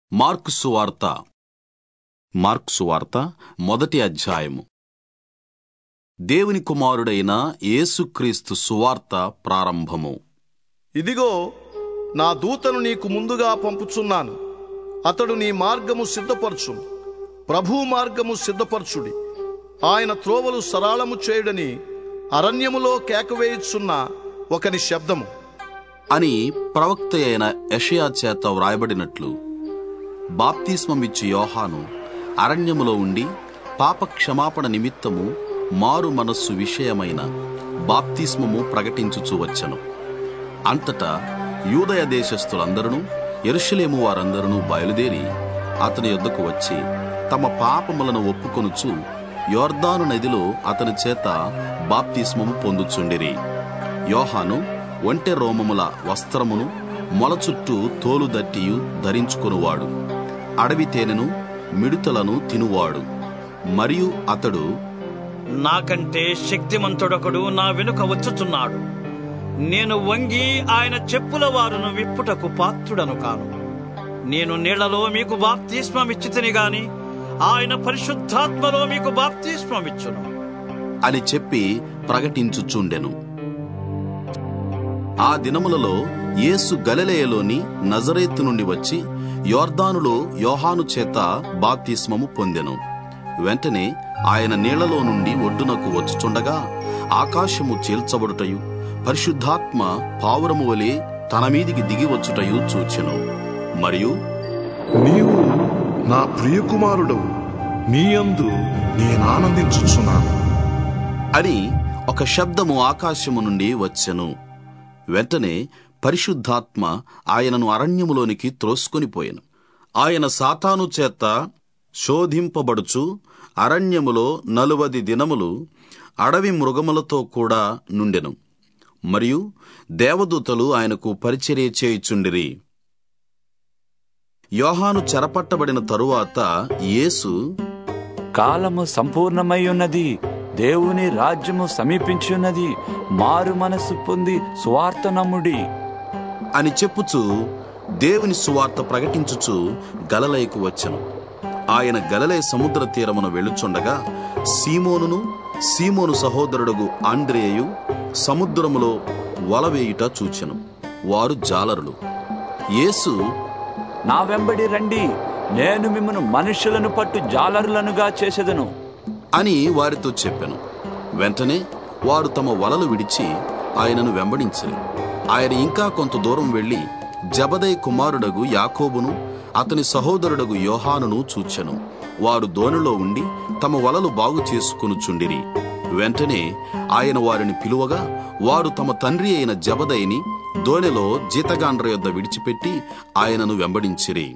mark సువార్త mark సువార్త మొదటి అధ్యాయము దేవుని కుమారుడైన యేసుక్రీస్తు సువార్త ప్రారంభము ఇదిగో నా దూతను నీకు ముందుగా పంపుచున్నాను అతడు నీ మార్గము సిద్ధపరచు ప్రభు మార్గము సిద్ధపరచుడి ఆయన త్రోవలు సరళము చేయుడని అరణ్యములో కేకవేయుచున్న ఒకని శబ్దము అని ప్రవక్త అయిన యషయా చేత వ్రాయబడినట్లు బాప్తిస్మమిచ్చు యోహాను అరణ్యములో ఉండి పాప క్షమాపణ నిమిత్తము మారు మనస్సు విషయమైన బాప్తిస్మము ప్రకటించుచు వచ్చెను అంతటా యూదయ దేశస్థులందరూ ఎరుషలేము వారందరూ బయలుదేరి అతని యొద్దకు వచ్చి తమ పాపములను ఒప్పుకొనుచు యోర్దాను నదిలో అతని చేత బాప్తిస్మము పొందుచుండిరి యోహాను ఒంటె రోమముల వస్త్రమును మొల చుట్టూ తోలు దట్టియు ధరించుకొనువాడు అడవి తేనెను మిడుతలను తినువాడు మరియు అతడు నాకంటే శక్తిమంతుడొకడు నా వెనుక వచ్చుచున్నాడు నేను వంగి ఆయన చెప్పుల వారును విప్పుటకు పాత్రుడను కాను నేను నీళ్లలో మీకు బాప్తిస్మమిచ్చితిని గాని ఆయన పరిశుద్ధాత్మలో మీకు బాప్తిస్మమిచ్చును అని చెప్పి ప్రకటించుచుండెను ఆ దినములలో యేసు గలిలయలోని నజరేతు నుండి వచ్చి యోర్దానులో యోహాను చేత బాప్తిస్మము పొందెను వెంటనే ఆయన నీళ్లలో నుండి ఒడ్డునకు వచ్చుచుండగా ఆకాశము చీల్చబడుటయు పరిశుద్ధాత్మ పావురము వలె తన మీదికి దిగి వచ్చుటయు చూచెను మరియు నీవు నా ప్రియకుమారుడవు నీయందు నేనానందించుచున్నాను అని ఒక శబ్దము ఆకాశము నుండి వచ్చెను వెంటనే పరిశుద్ధాత్మ ఆయనను అరణ్యములోనికి త్రోసుకొనిపోయెను ఆయన సాతాను చేత శోధింపబడుచు అరణ్యములో నలువది దినములు అడవి మృగములతో కూడా నుండెను మరియు దేవదూతలు ఆయనకు పరిచర్య చేయుచుండిరి యోహాను చెరపట్టబడిన తరువాత యేసు కాలము సంపూర్ణమై ఉన్నది దేవుని రాజ్యము సమీపించున్నది మారు మనస్సు పొంది స్వార్థ నమ్ముడి అని చెప్పుచు దేవుని సువార్త ప్రకటించుచు గలలయకు వచ్చెను ఆయన గలలయ సముద్ర తీరమున వెళ్ళుచుండగా సీమోనును సీమోను సహోదరుడుగు ఆండ్రేయు సముద్రములో వలవేయుట చూచెను వారు జాలరులు యేసు నా వెంబడి రండి నేను మిమ్మను మనుషులను పట్టు జాలరులనుగా చేసేదను అని వారితో చెప్పెను వెంటనే వారు తమ వలలు విడిచి ఆయనను వెంబడించిరి ఆయన ఇంకా కొంత దూరం వెళ్లి జబదై కుమారుడగు యాకోబును అతని సహోదరుడగు యోహానును చూచెను వారు దోణిలో ఉండి తమ వలలు బాగు చేసుకొనుచుండిరి వెంటనే ఆయన వారిని పిలువగా వారు తమ తండ్రి అయిన జబదయిని దోణిలో జీతగాండ్ర యొద్ద విడిచిపెట్టి ఆయనను వెంబడించిరి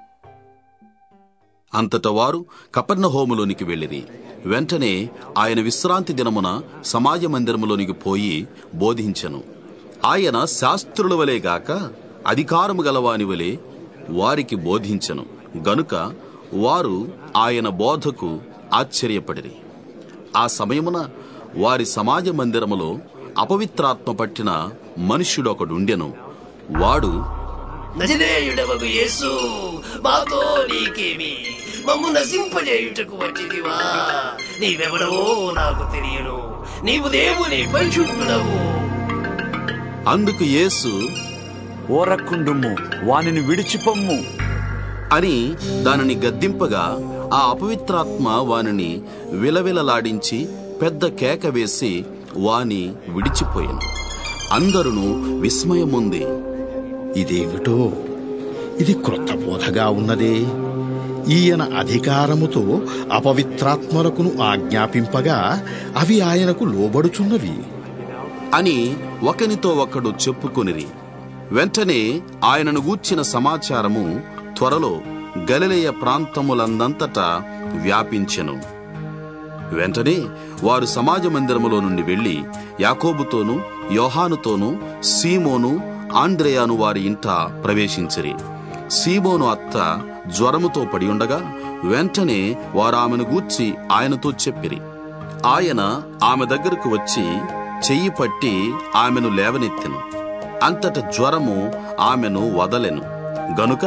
అంతట వారు కపర్ణహోములోనికి వెళ్ళిరి వెంటనే ఆయన విశ్రాంతి దినమున సమాజ మందిరములోనికి పోయి బోధించెను ఆయన శాస్త్రుల వలె గాక అధికారము గలవాని వలె వారికి బోధించెను గనుక వారు ఆయన బోధకు ఆశ్చర్యపడిరి ఆ సమయమున వారి సమాజ మందిరములో అపవిత్రాత్మ పట్టిన మనుష్యుడొకడుండెను వాడు నజరేయుడవగు యేసు మాతో నీకేమి మమ్ము నశింపజేయుటకు వచ్చిదివా నీవెవడవో నాకు తెలియను నీవు దేవుని పరిశుద్ధుడవు అందుకు యేసు ఓరక్కుండుము వానిని విడిచిపొమ్ము అని దానిని గద్దింపగా ఆ అపవిత్రాత్మ వానిని విలవిలలాడించి పెద్ద కేక వేసి వాని విడిచిపోయాను అందరును విస్మయముంది ఇదేమిటో ఇది క్రొత్త బోధగా ఉన్నదే ఈయన అధికారముతో అపవిత్రాత్మలకును ఆజ్ఞాపింపగా అవి ఆయనకు లోబడుచున్నవి అని ఒకనితో ఒకడు చెప్పుకొనిరి వెంటనే ఆయనను గూర్చిన సమాచారము త్వరలో గలిలయ ప్రాంతములందంతటా వ్యాపించెను వెంటనే వారు సమాజ మందిరములో నుండి వెళ్లి యాకోబుతోనూ యోహానుతోనూ సీమోను ఆంద్రేయాను వారి ఇంట ప్రవేశించిరి సీమోను అత్త జ్వరముతో పడి ఉండగా వెంటనే వారు ఆమెను గూర్చి ఆయనతో చెప్పిరి ఆయన ఆమె దగ్గరకు వచ్చి చెయ్యి పట్టి ఆమెను లేవనెత్తెను అంతట జ్వరము ఆమెను వదలెను గనుక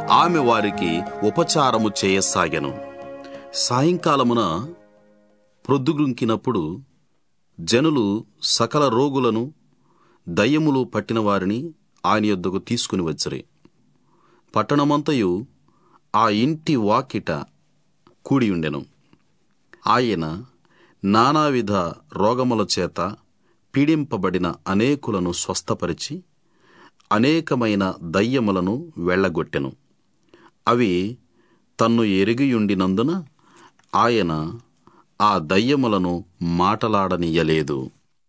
ఆమె వారికి ఉపచారము చేయసాగెను సాయంకాలమున ప్రొద్దుగుంకినప్పుడు జనులు సకల రోగులను దయ్యములు పట్టిన వారిని ఆయన యొద్దకు తీసుకుని వచ్చిరి పట్టణమంతయు ఆ ఇంటి వాకిట కూడియుండెను ఆయన నానావిధ రోగముల చేత పీడింపబడిన అనేకులను స్వస్థపరిచి అనేకమైన దయ్యములను వెళ్ళగొట్టెను అవి తన్ను ఎరిగియుండినందున ఆయన ఆ దయ్యములను మాటలాడనియ్యలేదు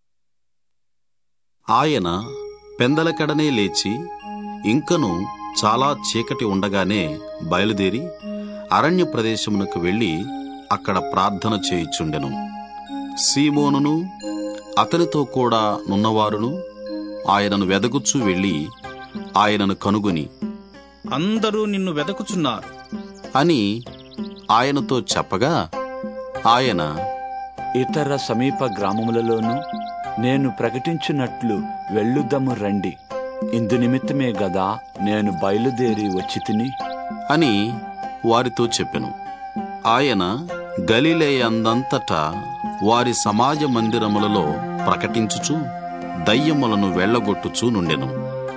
ఆయన పెందలకడనే లేచి ఇంకను చాలా చీకటి ఉండగానే బయలుదేరి అరణ్య ప్రదేశమునకు వెళ్ళి అక్కడ ప్రార్థన చేయుచుండెను సీమోనును అతనితో కూడా నున్నవారును ఆయనను వెదకుచూ వెళ్ళి ఆయనను కనుగొని అందరూ నిన్ను వెదకుచున్నారు అని ఆయనతో చెప్పగా ఆయన ఇతర సమీప గ్రామములలోనూ నేను ప్రకటించినట్లు వెళ్ళుదము రండి ఇందు నిమిత్తమే గదా నేను బయలుదేరి వచ్చి తిని అని వారితో చెప్పెను ఆయన గలిలేయందంతటా వారి సమాజ మందిరములలో ప్రకటించుచు దయ్యములను వెళ్ళగొట్టుచూ నుండెను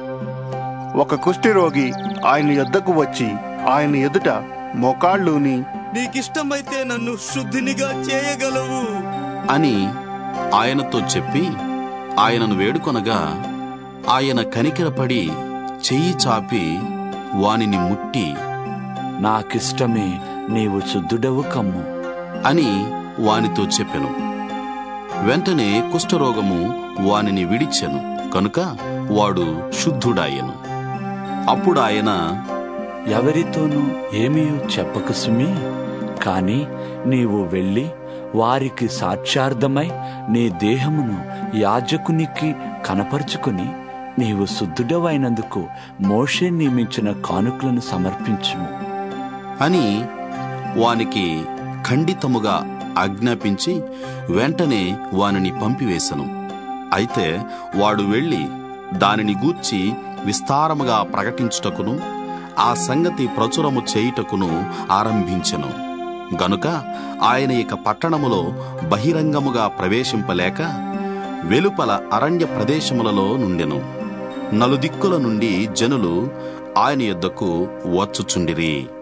ఒక కుష్ఠిరోగి ఆయన యొద్దకు వచ్చి ఆయన ఎదుట మోకాళ్ళుని నీకిష్టమైతే నన్ను శుద్ధినిగా చేయగలవు అని ఆయనతో చెప్పి ఆయనను వేడుకొనగా ఆయన కనికరపడి చెయ్యి చాపి వానిని ముట్టి నాకిష్టమే నీవు శుద్ధుడవు కమ్ము అని వానితో చెప్పెను వెంటనే కుష్ఠరోగము వానిని విడిచెను కనుక వాడు శుద్ధుడాయెను అప్పుడు ఆయన ఎవరితోనూ ఏమీ చెప్పక సుమి కాని నీవు వెళ్ళి వారికి సాక్ష్యార్థమై నీ దేహమును యాజకునికి కనపరుచుకుని నీవు శుద్ధుడవైనందుకు మోషే నియమించిన కానుకలను సమర్పించుము అని వానికి ఖండితముగా ఆజ్ఞాపించి వెంటనే వానిని పంపివేశను అయితే వాడు వెళ్ళి దానిని గూర్చి విస్తారముగా ప్రకటించుటకును ఆ సంగతి ప్రచురము చేయుటకును ఆరంభించెను గనుక ఆయన ఇక పట్టణములో బహిరంగముగా ప్రవేశింపలేక వెలుపల అరణ్య ప్రదేశములలో నుండెను నలుదిక్కుల నుండి జనులు ఆయన యొద్దకు వచ్చుచుండిరి